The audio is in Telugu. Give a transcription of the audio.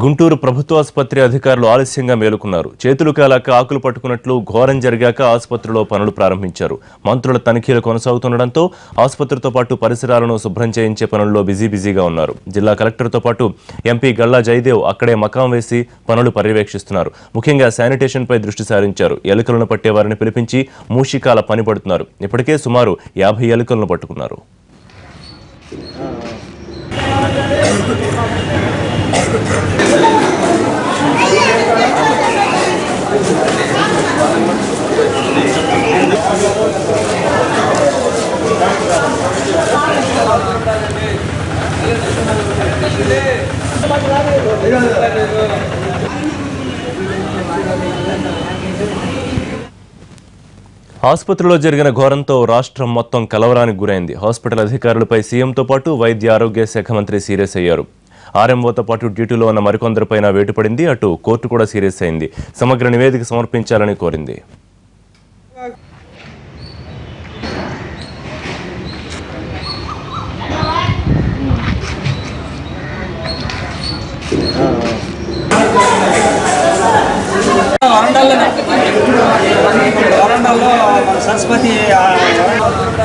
గుంటూరు ప్రభుత్వాసుపత్రి అధికారులు ఆలస్యంగా మేలుకున్నారు చేతులు కాలాక ఆకులు పట్టుకున్నట్లు ఘోరం జరిగాక ఆసుపత్రిలో పనులు ప్రారంభించారు మంత్రుల తనిఖీలు కొనసాగుతుండటంతో ఆసుపత్రితో పాటు పరిసరాలను శుభ్రం చేయించే పనుల్లో బిజీ బిజీగా ఉన్నారు జిల్లా కలెక్టర్తో పాటు ఎంపీ గల్లా జయదేవ్ అక్కడే మకాం వేసి పనులు పర్యవేక్షిస్తున్నారు ముఖ్యంగా శానిటేషన్పై దృష్టి సారించారు ఎలుకలను పట్టే వారిని పిలిపించి మూషికాల పని పడుతున్నారు ఇప్పటికే సుమారు యాభై ఎలుకలను పట్టుకున్నారు ఆసుపత్రిలో జరిగిన ఘోరంతో రాష్ట్రం మొత్తం కలవరానికి గురైంది హాస్పిటల్ అధికారులపై సీఎంతో పాటు వైద్య ఆరోగ్య శాఖ మంత్రి సీరియస్ అయ్యారు ఆర్ఎంఓతో పాటు డ్యూటీలో ఉన్న మరికొందరిపైన వేటు పడింది అటు కోర్టు కూడా సీరియస్ అయింది సమగ్ర నివేదిక సమర్పించాలని కోరింది వరండాల్లో వరండాల్లో మన సరస్వతి ఆ,